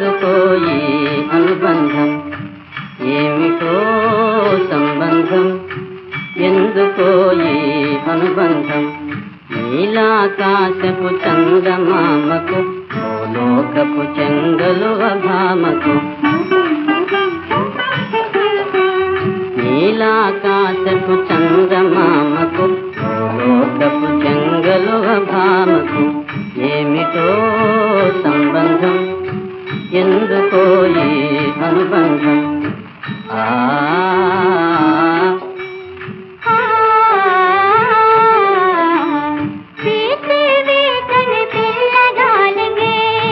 ఎందుకో ఈ అనుబంధం ఏమిటో సంబంధం ఎందుకో ఈ అనుబంధం నీలాకాశపు చందమామకు లోకపు చెంగలు భామకు నీలాకాశపు చందమామకు లోకపు చెంగలు భామకు ఏమిటో సంబంధం ఎందుకో ఈ అనుబంధం ఆ వీచి వీచని పిల్లగాలికి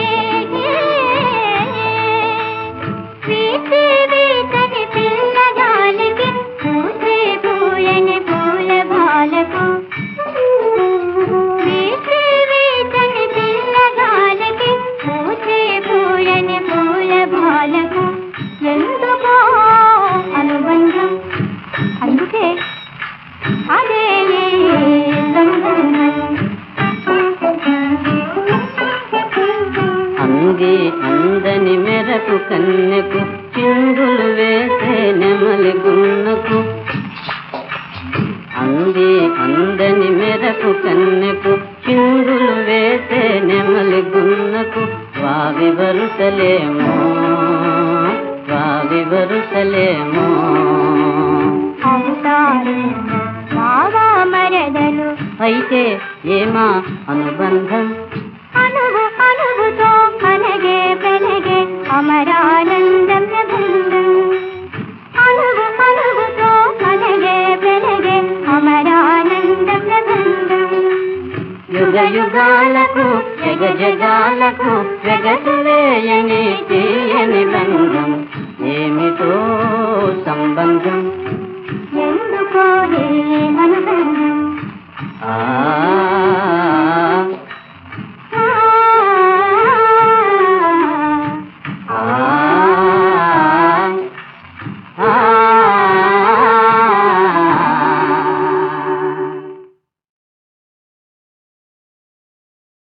వీచి వీచని పిల్లగాలికి పూసే పూయని పూల బాలకు వీచి వీచని పిల్లగాలికి పూసే పూయని పూల బాలకు ఎందుకో అనుబంధం అందుకే అదే అంది అందని మెరకు కన్నెకు చిందులు వేసే నెమలి గున్నకు అంది అందని మెరకు కన్నెకు చిందులు వేసే నెమలి గున్నకు వావి వరుసలేమో వావి వరుసలేమో అవుతారు బావా మరదలు అయితే ఏమా అనుబంధం అనువు అనువుతో అనగే పెనగే అమరానందం బృందం అనువు అనువుతో అనగే పెనగే అమరానందం బృందం యుగ యుగాలకు జగ జగాలకు జగతులేయని తీయని బంధం ఏమిటో సంబంధం ఎందుకో ఏ అనుబంధం ఆ